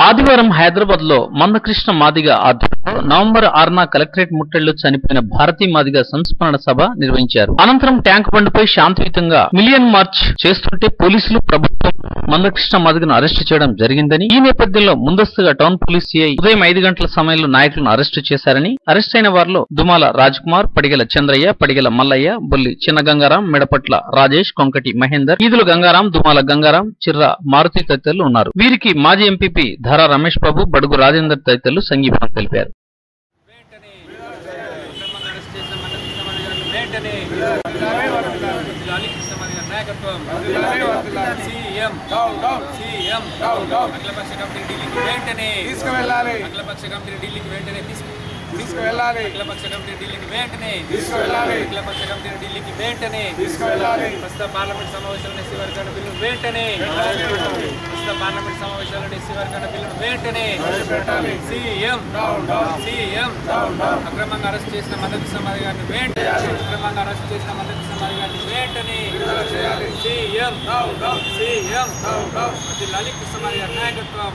ఆదివారం హైదరాబాద్ లో మందకృష్ణ మాదిగ ఆధ్వర్యంలో నవంబర్ ఆరున కలెక్టరేట్ ముట్టడిలో చనిపోయిన భారతీ మాదిగ సంస్మరణ సభ నిర్వహించారు అనంతరం ట్యాంక్ బండ్పై శాంతియుతంగా మిలియన్ మార్చ్ చేస్తుంటే పోలీసులు ప్రభుత్వం మందకృష్ణ మాదిగను అరెస్టు చేయడం జరిగిందని ఈ నేపథ్యంలో ముందస్తుగా టౌన్ పోలీస్ సిఐ ఉదయం ఐదు గంటల సమయంలో నాయకులను అరెస్టు చేశారని అరెస్ట్ అయిన వారిలో దుమాల రాజ్కుమార్ పడిగల చంద్రయ్య పడిగల మల్లయ్య బొల్లి చిన్న గంగారాం మెడపట్ల రాజేష్ కొంకటి మహేందర్ ఈదుల గంగారాం దుమాల గంగారాం చిర్ర మారుతి తదితరులు ఉన్నారు వీరికి మాజీ ఎంపీపీ ధారా రమేష్ బాబు బడుగు రాజేందర్ తదితరులు సంఘీభావం తెలిపారు వెంటనే క్రమంగా అరెస్ట్ చేసిన మండలి కృష్ణమాది గారిని వెంటనే లాలి కృష్ణమాది గారి నాయకత్వం సీఎం సీఎం అఖిలపక్ష కమిటీ ఢిల్లీకి వెంటనే తీసుకువెళ్ళాలి అఖిలపక్ష కమిటీ ఢిల్లీకి వెంటనే తీసుకు తీసుకువెళ్ళాలి అఖిలపక్ష కమిటీ ఢిల్లీకి వెంటనే తీసుకువెళ్ళాలి అఖిలపక్ష కమిటీ ఢిల్లీకి వెంటనే తీసుకువెళ్ళాలి ప్రస్తుత పార్లమెంట్ సమావేశాలను ఎస్సీ వర్గాల బిల్లు వెంటనే ప్రస్తుత పార్లమెంట్ సమావేశాలను ఎస్సీ వర్గాల బిల్లు వెంటనే సీఎం సీఎం అక్రమంగా అరెస్ట్ చేసిన మద్దతు సమాధి గారిని వెంటనే అక్రమంగా అరెస్ట్ చేసిన మద్దతు సమాధి గారిని వెంటనే సీఎం సీఎం శ్రీ లలిత్ సమాధి గారి నాయకత్వం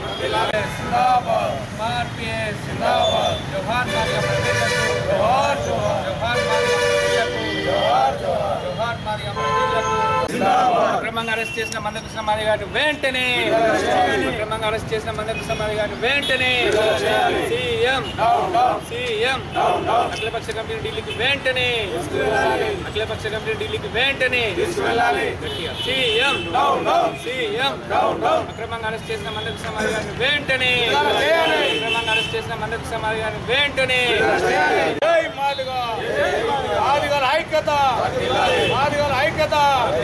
ఆర్పిఎస్ జవహర్ మాదిగ ప్రజలకు జవహర్ జవహర్ మాదిగ ప్రజలకు జవహర్ మాదిగ ప్రజలకు అక్రమంగా అరెస్ట్ చేసిన మందకృష్ణ మాది గారిని వెంటనే అక్రమంగా అరెస్ట్ చేసిన మందకృష్ణ మాది గారిని వెంటనే సీఎం సీఎం అఖిలపక్ష కమిటీ ఢిల్లీకి వెంటనే అఖిలపక్ష కమిటీ ఢిల్లీకి వెంటనే గట్టిగా. సీఎం సీఎం అక్రమంగా అరెస్ట్ చేసిన మందకృష్ణ మాది గారిని వెంటనే అక్రమంగా అరెస్ట్ చేసిన మందకృష్ణ మాది గారిని వెంటనే జై మాదిగా మాదిగల ఐక్యత మాదిగల ఐక్యత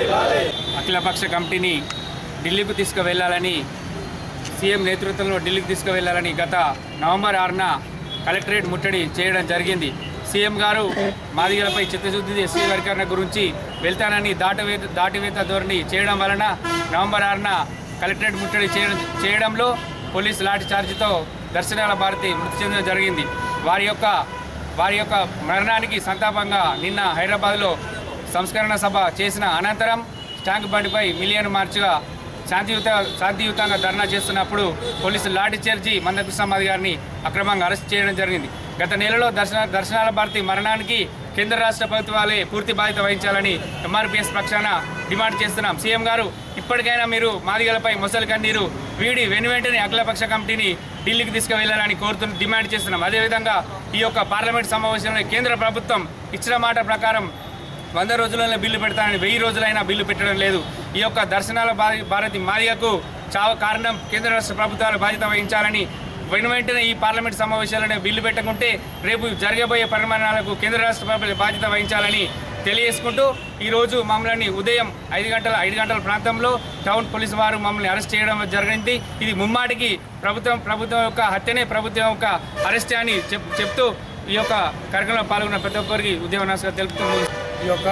అఖిలపక్ష కమిటీని ఢిల్లీకి తీసుకువెళ్లాలని సీఎం నేతృత్వంలో ఢిల్లీకి తీసుకువెళ్లాలని గత నవంబర్ ఆరున కలెక్టరేట్ ముట్టడి చేయడం జరిగింది సీఎం గారు మాదిగలపై చిత్తశుద్ధి స్వీకరణ గురించి వెళ్తానని దాటవేత దాటివేత ధోరణి చేయడం వలన నవంబర్ ఆరున కలెక్టరేట్ ముట్టడి చేయడం చేయడంలో పోలీసు లాఠీ చార్జితో దర్శనాల భారతి మృతి చెందడం జరిగింది వారి యొక్క వారి యొక్క మరణానికి సంతాపంగా నిన్న హైదరాబాద్లో సంస్కరణ సభ చేసిన అనంతరం ట్యాంక్ బండిపై మిలియన్ మార్చిగా శాంతియుత శాంతియుతంగా ధర్నా చేస్తున్నప్పుడు పోలీసులు లాఠీ చేర్చి మందకృష్ణమాది గారిని అక్రమంగా అరెస్ట్ చేయడం జరిగింది గత నెలలో దర్శన దర్శనాల భారతి మరణానికి కేంద్ర రాష్ట్ర ప్రభుత్వాలే పూర్తి బాధ్యత వహించాలని ఎంఆర్పీఎస్ పక్షాన డిమాండ్ చేస్తున్నాం సీఎం గారు ఇప్పటికైనా మీరు మాదిగలపై మొసలి కన్నీరు వీడి వెను వెంటనే అఖిలపక్ష కమిటీని ఢిల్లీకి తీసుకువెళ్లాలని కోరుతూ డిమాండ్ చేస్తున్నాం అదేవిధంగా ఈ యొక్క పార్లమెంట్ సమావేశంలో కేంద్ర ప్రభుత్వం ఇచ్చిన మాట ప్రకారం వంద రోజులలో బిల్లు పెడతానని వెయ్యి రోజులైనా బిల్లు పెట్టడం లేదు ఈ యొక్క దర్శనాల భార- భారతి మాదిగకు చావు కారణం కేంద్ర రాష్ట్ర ప్రభుత్వాలు బాధ్యత వహించాలని వెను వెంటనే ఈ పార్లమెంట్ సమావేశాలను బిల్లు పెట్టకుంటే రేపు జరగబోయే పరిమాణాలకు కేంద్ర రాష్ట్ర ప్రభుత్వాలు బాధ్యత వహించాలని తెలియజేసుకుంటూ ఈరోజు మమ్మల్ని ఉదయం ఐదు గంటల ఐదు గంటల ప్రాంతంలో టౌన్ పోలీసు వారు మమ్మల్ని అరెస్ట్ చేయడం జరిగింది ఇది ముమ్మాటికి ప్రభుత్వం ప్రభుత్వం యొక్క హత్యనే ప్రభుత్వం యొక్క అరెస్ట్ అని చెప్ చెప్తూ ఈ యొక్క కార్యక్రమంలో పాల్గొన్న ప్రతి ఒక్కరికి ఉద్యమ నమస్కారం తెలుపుతూ ముగిస్తున్నాను. ఈ యొక్క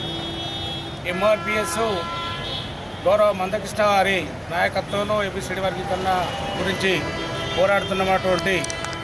ఎంఆర్పిఎస్ గౌరవ మందకృష్ణ గారి నాయకత్వంలో ఏబిసిడి వర్గీకరణ గురించి పోరాడుతున్నటువంటి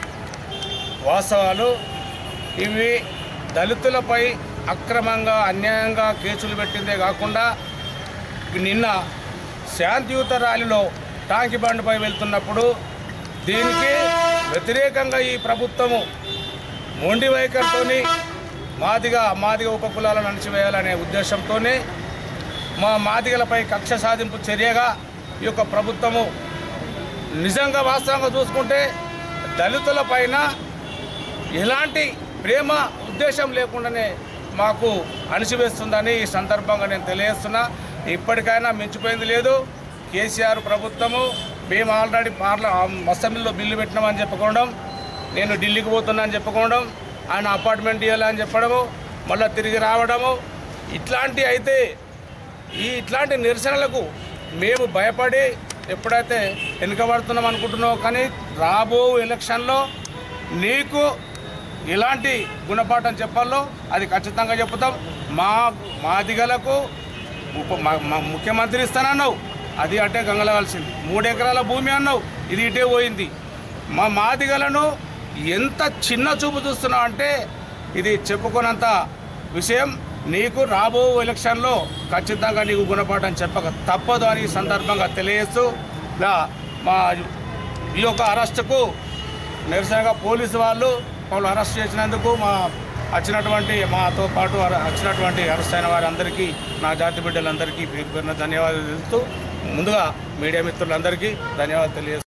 వాస్తవాలు ఇవి దళితులపై అక్రమంగా అన్యాయంగా కేసులు పెట్టిందే కాకుండా నిన్న శాంతియుత ర్యాలీలో టాంకి బండ్పై వెళ్తున్నప్పుడు దీనికి వ్యతిరేకంగా ఈ ప్రభుత్వము మొండి వైఖరితోని మాదిగా మాదిగ ఉపకులాలను అణచివేయాలనే ఉద్దేశంతోనే మా మాదిగలపై కక్ష సాధింపు చర్యగా ఈ యొక్క ప్రభుత్వము నిజంగా వాస్తవంగా చూసుకుంటే దళితుల పైన ఎలాంటి ప్రేమ ఉద్దేశం లేకుండానే మాకు అణిచివేస్తుందని ఈ సందర్భంగా నేను తెలియజేస్తున్నా ఇప్పటికైనా మించిపోయింది లేదు కేసీఆర్ ప్రభుత్వము మేము ఆల్రెడీ పార్ల అసెంబ్లీలో బిల్లు పెట్టినామని చెప్పుకోవడం నేను ఢిల్లీకి పోతున్నా అని చెప్పుకోవడం ఆయన అపార్ట్మెంట్ ఇవ్వాలని చెప్పడము మళ్ళీ తిరిగి రావడము ఇట్లాంటి అయితే ఈ ఇట్లాంటి నిరసనలకు మేము భయపడి ఎప్పుడైతే వెనుకబడుతున్నాం అనుకుంటున్నావు కానీ రాబో ఎలక్షన్లో నీకు ఎలాంటి గుణపాఠం చెప్పాలో అది ఖచ్చితంగా చెప్తాం మా మాదిగలకు ఉప మా- మా ముఖ్యమంత్రి ఇస్తానన్నావు అది అటే గంగలవలసింది మూడు ఎకరాల భూమి అన్నావు ఇది ఇటే పోయింది మా మాదిగలను ఎంత చిన్న చూపు చూస్తున్నావు అంటే ఇది చెప్పుకోనంత విషయం నీకు రాబో ఎలక్షన్లో ఖచ్చితంగా నీకు గుణపాఠం చెప్పక తప్పదు అని ఈ సందర్భంగా తెలియజేస్తూ ఇలా మా ఈ యొక్క అరెస్టుకు నిరసనగా పోలీసు వాళ్ళు వాళ్ళు అరెస్ట్ చేసినందుకు మా వచ్చినటువంటి మాతో పాటు అర- వచ్చినటువంటి అరెస్ట్ అయిన వారందరికీ నా జాతి బిడ్డలందరికీ పేరు పేరున ధన్యవాదాలు తెలుస్తూ ముందుగా మీడియా మిత్రులందరికీ ధన్యవాదాలు తెలియజేస్తున్నాను